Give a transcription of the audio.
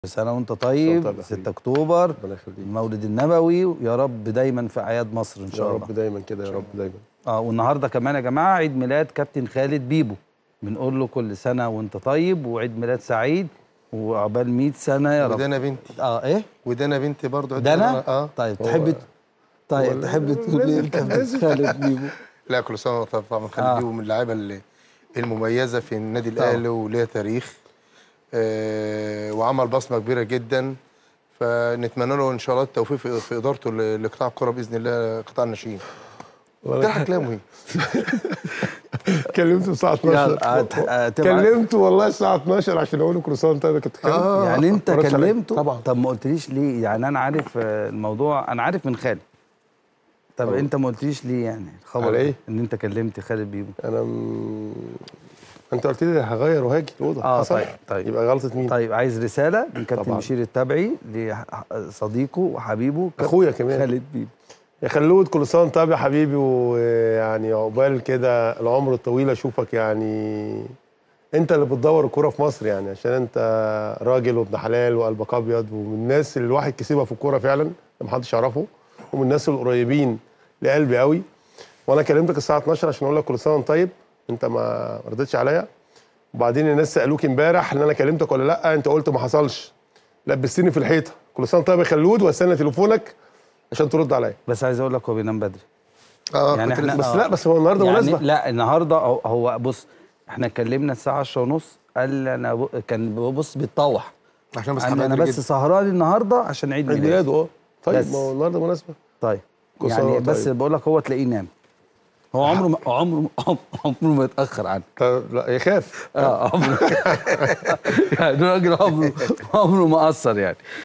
سنة وانت طيب طيب يا 6 حبيبي. اكتوبر ربنا يخليك المولد النبوي ويا رب دايما في اعياد مصر ان يا شاء الله رب دايما كده يا رب دايما اه والنهارده كمان يا جماعه عيد ميلاد كابتن خالد بيبو بنقول له كل سنه وانت طيب وعيد ميلاد سعيد وعقبال 100 سنه يا رب ودانا بنتي اه ايه ودانا بنتي برضه ده انا اه طيب تحب طيب تحب تقول ايه الكابتن خالد بيبو لا كل سنه وانت طيب طبعا خالد آه. بيبو من اللعيبه اللي- المميزه في النادي الاهلي وليها تاريخ آه وعمل بصمه كبيره جدا فنتمنى له ان شاء الله التوفيق في, في ادارته ل- لقطاع الكره باذن الله قطاع الناشئين ده كلام مهم كلمته الساعه 12 يلا هت- هتبعت- كلمته والله الساعه 12 عشان اقول له كل سنه وانت طيب كنت كلمت آه. يعني انت ما ردش عليا. كلمته طبعا طب ما قلتليش ليه يعني انا عارف آه، الموضوع انا عارف من خالد طب طبعا. انت ما قلتليش ليه يعني الخبر على ايه؟ ان انت كلمت خالد بيبو انا م... انت قلت لي هغير وهاجي الاوضه اه حصل؟ طيب طيب يبقى غلطه مين؟ طيب عايز رساله من كابتن طبعا. بشير التبعي لصديقه وحبيبه كابتن اخويا كمان خالد بيبو يا خلود كل سنه وانت طيب يا حبيبي ويعني عقبال كده العمر الطويل اشوفك يعني انت اللي بتدور الكوره في مصر يعني عشان انت راجل وابن حلال وقلبك ابيض ومن الناس اللي الواحد كسبها في الكوره فعلا ما حدش يعرفه ومن الناس القريبين لقلبي قوي وانا كلمتك الساعه 12 عشان اقول لك كل سنه وانت طيب انت ما ردتش عليا وبعدين الناس سالوك امبارح ان انا كلمتك ولا لا انت قلت ما حصلش لبستني في الحيطه كل سنه وانت طيب يا خلود واستنى تليفونك عشان ترد عليا بس عايز اقول لك هو بينام بدري اه يعني كنت إحنا- لسه- بس آه. لا بس هو النهارده يعني مناسبه لا النهارده هو, هو بص احنا اتكلمنا الساعه 10 ونص قال لي انا ب... كان بص بيتطوح عشان بس قال لي انا حضرتك بس جدا. سهران النهارده عشان عيد عيد ميلاده ميلاده اه طيب بس. ما هو النهارده مناسبه طيب كل سنة يعني وأنت بس طيب. بقول لك هو تلاقيه نام هو عمره ما عمره عمره ما يتاخر عنك طب لا يخاف اه عمره يعني راجل عمره عمره ما قصر يعني